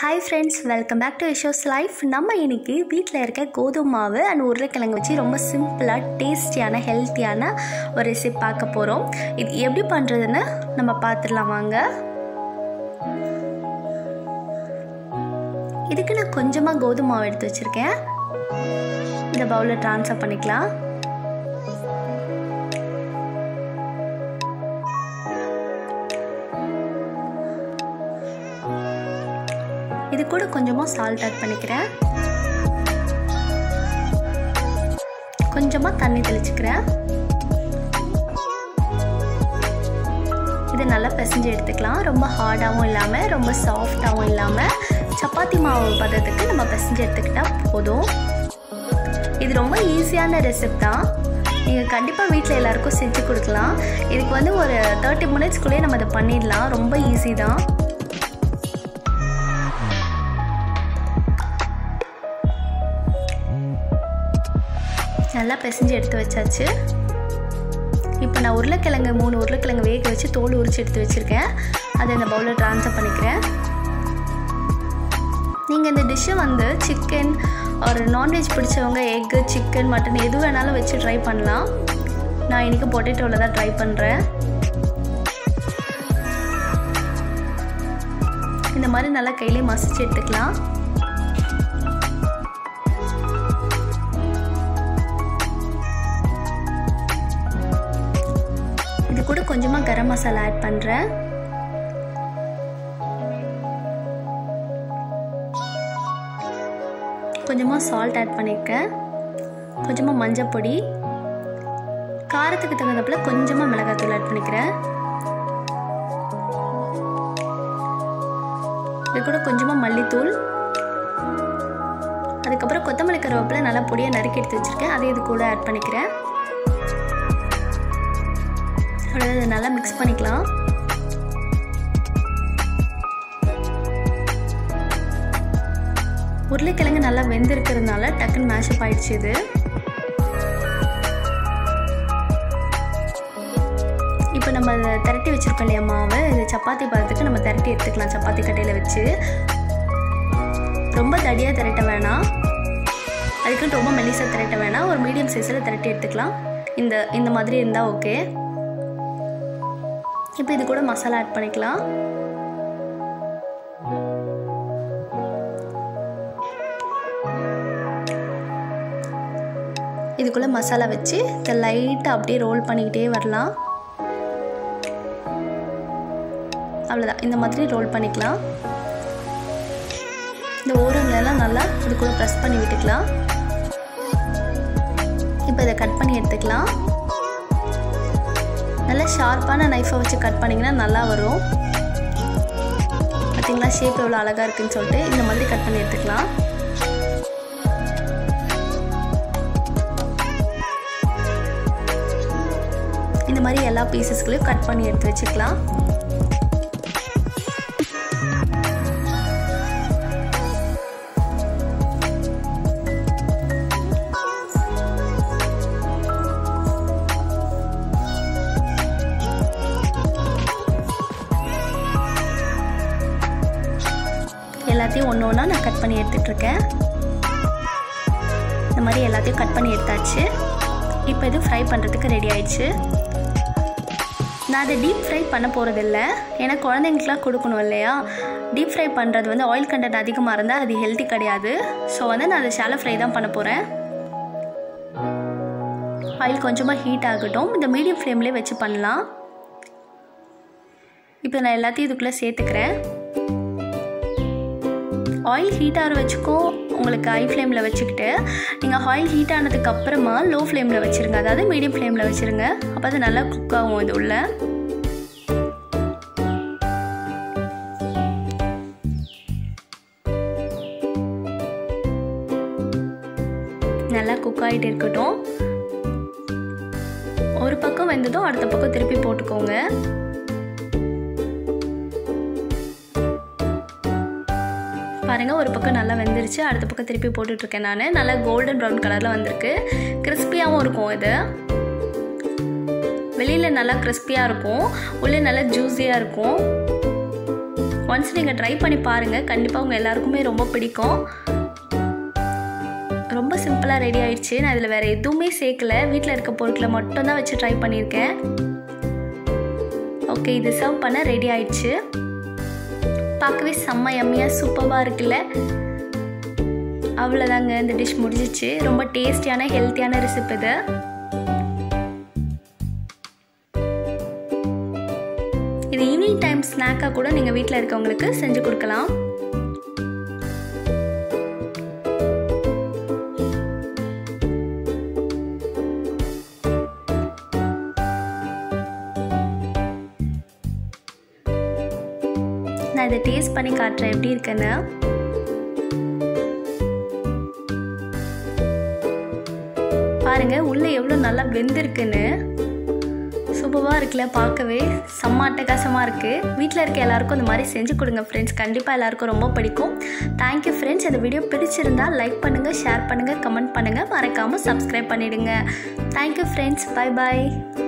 hi friends welcome back to Yasho's life நம்ம இன்னைக்கு வீட்டில் இருக்க கோதுமை மாவு அண்ட் உருளைக்கிழங்கு வச்சு ரொம்ப சிம்பிளாக டேஸ்டியான ஹெல்த்தியான ஒரு ரெசிபி பார்க்க போகிறோம் இது எப்படி பண்ணுறதுன்னு நம்ம பார்த்துடலாம் வாங்க இதுக்கு நான் கொஞ்சமாக கோதுமை மாவு எடுத்து வச்சுருக்கேன் இந்த பவுலில் ட்ரான்ஸ்ஃபர் பண்ணிக்கலாம் இது கூட கொஞ்சமாக சால்ட் ஆட் பண்ணிக்கிறேன் கொஞ்சமாக தண்ணி தெளிச்சுக்கிறேன் இது நல்லா பிசைஞ்சு எடுத்துக்கலாம் ரொம்ப ஹார்டாகவும் இல்லாமல் ரொம்ப சாஃப்டாகவும் இல்லாமல் சப்பாத்தி மாவு பதத்துக்கு நம்ம பிசைஞ்சு எடுத்துக்கிட்டால் போதும் இது ரொம்ப ஈஸியான ரெசிப் தான் நீங்கள் கண்டிப்பாக வீட்டில் எல்லாருக்கும் செஞ்சு கொடுக்கலாம் இதுக்கு வந்து ஒரு தேர்ட்டி மினிட்ஸ்க்குள்ளேயே நம்ம அதை பண்ணிடலாம் ரொம்ப ஈஸி தான் நல்லா பிசைஞ்சு எடுத்து வச்சாச்சு இப்போ நான் உருளைக்கிழங்கு மூணு உருளைக்கிழங்கு வேக வச்சு தோல் உரிச்சு எடுத்து வச்சுருக்கேன் அதை இந்த பவுலில் ட்ரான்ஸ்ஃபர் பண்ணிக்கிறேன் நீங்கள் இந்த டிஷ்ஷை வந்து சிக்கன் ஒரு நான்வெஜ் பிடிச்சவங்க எக்கு சிக்கன் மட்டன் எது வேணாலும் வச்சு ட்ரை பண்ணலாம் நான் இன்றைக்கி பொட்டேட்டோவில் தான் ட்ரை பண்ணுறேன் இந்த மாதிரி நல்லா கையிலே மசிச்சு எடுத்துக்கலாம் இது கூட கொஞ்சமாக கரம் மசாலா ஆட் பண்ணுறேன் கொஞ்சமாக சால்ட் ஆட் பண்ணியிருக்கேன் கொஞ்சமாக மஞ்சள் பொடி காரத்துக்கு தகுந்தப்பில் கொஞ்சமாக மிளகாத்தூள் ஆட் பண்ணிக்கிறேன் இது கூட கொஞ்சமாக மல்லித்தூள் அதுக்கப்புறம் கொத்தமல்லி கருவேப்பிலை நல்லா பொடியாக நறுக்கி எடுத்து வச்சுருக்கேன் அதை இது கூட ஆட் பண்ணிக்கிறேன் இதை நல்லா மிக்ஸ் பண்ணிக்கலாம் உருளைக்கிழங்கு நல்லா வெந்திருக்கிறதுனால டக்குன்னு மேஷப் ஆயிடுச்சு இது இப்போ நம்ம அதை திரட்டி வச்சுருக்கோம் இல்லையா மாவு இது சப்பாத்தி பதத்துக்கு நம்ம திரட்டி எடுத்துக்கலாம் சப்பாத்தி கட்டையில் வச்சு ரொம்ப தடியாக திரட்ட வேணாம் அதுக்குன்னு ரொம்ப மெலிசாக திரட்ட வேணாம் ஒரு மீடியம் சைஸில் திரட்டி எடுத்துக்கலாம் இந்த இந்த மாதிரி இருந்தால் ஓகே இப்போ இது கூட மசாலா ஆட் பண்ணிக்கலாம் இதுக்குள்ளே மசாலா வச்சு இதை லைட்டாக அப்படியே ரோல் பண்ணிக்கிட்டே வரலாம் அவ்வளோதான் இந்த மாதிரி ரோல் பண்ணிக்கலாம் இந்த ஓரங்களெல்லாம் நல்லா இதுக்குள்ளே ப்ரெஸ் பண்ணி விட்டுக்கலாம் இப்போ இதை கட் பண்ணி எடுத்துக்கலாம் நல்லா ஷார்ப்பான நைஃபை வச்சு கட் பண்ணிங்கன்னா நல்லா வரும் பார்த்தீங்களா ஷேப் எவ்வளோ அழகாக இருக்குன்னு சொல்லிட்டு இந்த மாதிரி கட் பண்ணி எடுத்துக்கலாம் இந்த மாதிரி எல்லா பீசஸ்களையும் கட் பண்ணி எடுத்து வச்சுக்கலாம் எல்லாத்தையும் ஒன்று ஒன்றா நான் கட் பண்ணி எடுத்துட்ருக்கேன் இந்த மாதிரி எல்லாத்தையும் கட் பண்ணி எடுத்தாச்சு இப்போ இது ஃப்ரை பண்ணுறதுக்கு ரெடி ஆயிடுச்சு நான் அதை டீப் ஃப்ரை பண்ண போகிறதில்ல ஏன்னா குழந்தைங்களுக்குலாம் கொடுக்கணும் இல்லையா டீப் ஃப்ரை பண்ணுறது வந்து ஆயில் கண்டென்ட் அதிகமாக இருந்தால் அது ஹெல்த்தி கிடையாது ஸோ வந்து நான் அதை ஷாலோ ஃப்ரை தான் பண்ண போகிறேன் ஆயில் கொஞ்சமாக ஹீட் ஆகட்டும் இந்த மீடியம் ஃப்ளேம்லேயே வச்சு பண்ணலாம் இப்போ நான் எல்லாத்தையும் இதுக்குள்ளே சேர்த்துக்கிறேன் ஆயில் ஹீட் ஆகிற வச்சுக்கோ உங்களுக்கு ஹை ஃப்ளேமில் வச்சுக்கிட்டு நீங்கள் ஆயில் ஹீட் ஆனதுக்கு அப்புறமா லோ ஃப்ளேமில் வச்சுருங்க அதாவது மீடியம் ஃப்ளேமில் வச்சுருங்க அப்போ அது நல்லா குக் ஆகும் இது உள்ள நல்லா குக் ஆகிட்டு இருக்கட்டும் ஒரு பக்கம் வெந்ததும் அடுத்த பக்கம் திருப்பி போட்டுக்கோங்க பாருங்கள் ஒரு பக்கம் நல்லா வெந்துருச்சு அடுத்த பக்கம் திருப்பி போட்டுட்ருக்கேன் நான் நல்லா கோல்டன் ப்ரௌன் கலரில் வந்திருக்கு கிறிஸ்பியாகவும் இருக்கும் இது வெளியில் நல்லா கிறிஸ்பியாக இருக்கும் உள்ளே நல்லா ஜூஸியாக இருக்கும் ஒன்ஸ் நீங்கள் ட்ரை பண்ணி பாருங்கள் கண்டிப்பாக உங்கள் எல்லாருக்குமே ரொம்ப பிடிக்கும் ரொம்ப சிம்பிளாக ரெடி ஆயிடுச்சு நான் இதில் வேறு எதுவுமே சேர்க்கல வீட்டில் இருக்க பொருட்களை மட்டும்தான் வச்சு ட்ரை பண்ணியிருக்கேன் ஓகே இது சர்வ் பண்ண ரெடி ஆயிடுச்சு பார்க்கவே செம்ம எம்மையாக சூப்பராக இருக்குல்ல அவ்வளோதாங்க இந்த டிஷ் முடிஞ்சிச்சு ரொம்ப டேஸ்டியான ஹெல்த்தியான ரெசிபி இது இது ஈவினிங் டைம் ஸ்நாக்காக கூட நீங்கள் வீட்டில் இருக்கவங்களுக்கு செஞ்சு கொடுக்கலாம் நான் இதை டேஸ்ட் பண்ணி காட்டுறேன் எப்படி இருக்குன்னு பாருங்க உள்ளே எவ்வளோ நல்லா வெந்திருக்குன்னு சூப்பராக இருக்குல்ல பார்க்கவே செம்ம அட்டகாசமாக இருக்குது வீட்டில் இருக்க எல்லாருக்கும் இந்த மாதிரி செஞ்சு கொடுங்க ஃப்ரெண்ட்ஸ் கண்டிப்பாக எல்லாருக்கும் ரொம்ப பிடிக்கும் தேங்க்யூ ஃப்ரெண்ட்ஸ் இந்த வீடியோ பிடிச்சிருந்தா லைக் பண்ணுங்கள் ஷேர் பண்ணுங்கள் கமெண்ட் பண்ணுங்கள் மறக்காமல் சப்ஸ்கிரைப் பண்ணிவிடுங்க தேங்க்யூ ஃப்ரெண்ட்ஸ் பை பாய்